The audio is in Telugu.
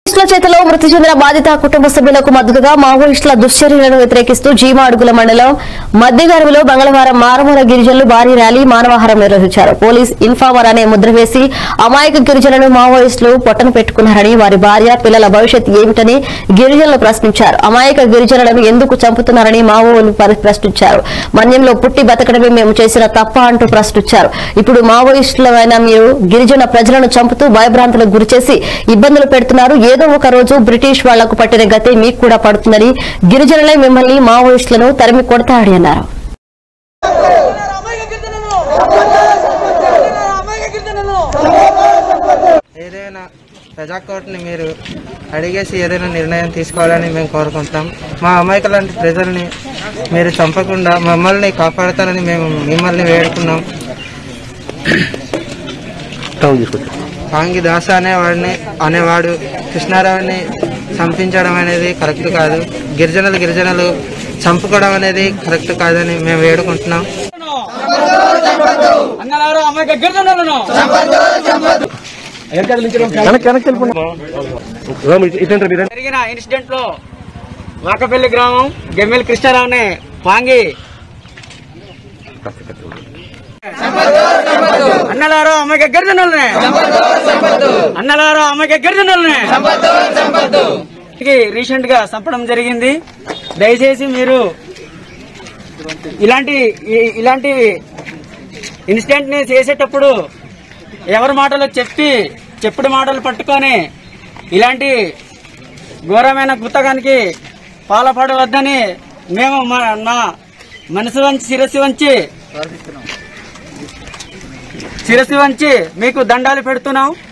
మావోయిస్టుల చేతిలో మృతి చెందిన బాధిత కుటుంబ సభ్యులకు మద్దతుగా మావోయిస్టుల దుశ్చర్యలను వ్యతిరేకిస్తూ జీమా అడుగుల మండలం మధ్యగారులో మంగళవారం మారుమూల గిరిజనులు భారీ ర్యాలీ మానవాహారం నిర్వహించారు పోలీస్ ఇన్ఫార్మర్ అనే ముద్ర వేసి అమాయక గిరిజనులను మావోయిస్టులు పొట్టన పెట్టుకున్నారని వారి భార్య పిల్లల భవిష్యత్ ఏమిటని గిరిజనులు ప్రశ్నించారు అమాయక గిరిజనులను ఎందుకు చంపుతున్నారని మావోలు పరి- ప్రశ్నించారు మన్యంలో పుట్టి బతకడమే మేము చేసిన తప్ప అంటూ ప్రశ్నించారు ఇప్పుడు మావోయిస్టులైన మీరు గిరిజన ప్రజలను చంపుతూ భయభ్రాంతులకు గురిచేసి ఇబ్బందులు పెడుతున్నారు ఏదో ఒక రోజు బ్రిటిష్ వాళ్లకు పట్టిన గతే మీకు కూడా పడుతుందని గిరిజనులే మిమ్మల్ని మావోయిస్టులను తరిమి కొడతారని అన్నారు అమ్మాయికి కీర్తనను అమ్మాయికి కీర్తనను ఏదైనా ప్రజా కోర్టుని మీరు అడిగేసి ఏదైనా నిర్ణయం తీసుకోవాలని మేము కోరుకుంటున్నాం మా అమాయకుల లాంటి ప్రజల్ని మీరు చంపకుండా మమ్మల్ని కాపాడతారని మేము మిమ్మల్ని వేడుకున్నాం కాంగి దాస అనేవాడిని అనేవాడు కృష్ణారావుని చంపించడం అనేది కరెక్ట్ కాదు గిరిజనులు గిరిజనులు చంపుకోవడం అనేది కరెక్ట్ కాదని మేము వేడుకుంటున్నాం అన్నలారు అమ్మాయికి కీర్తనలను జరిగిన ఇన్సిడెంట్ లో వాకపల్లి గ్రామం గెమ్మెల్ కృష్ణారావుని పాంగి అన్నలారు అమ్మాయికి గిరిజనులనే అన్నలారు అమ్మాయికి గిరిజనులనే రీసెంట్ గా చంపడం జరిగింది దయచేసి మీరు ఇలాంటి ఈ- ఇలాంటి ఇన్సిడెంట్ ని చేసేటప్పుడు ఎవరి మాటలు చెప్పి చెప్పుడు మాటలు పట్టుకొని ఇలాంటి ఘోరమైన కృతకానికి పాల్పడవద్దని మేము మా నా మనసు వంచి శిరస్సు వంచి శిరస్సు వంచి మీకు దండాలు పెడుతున్నాం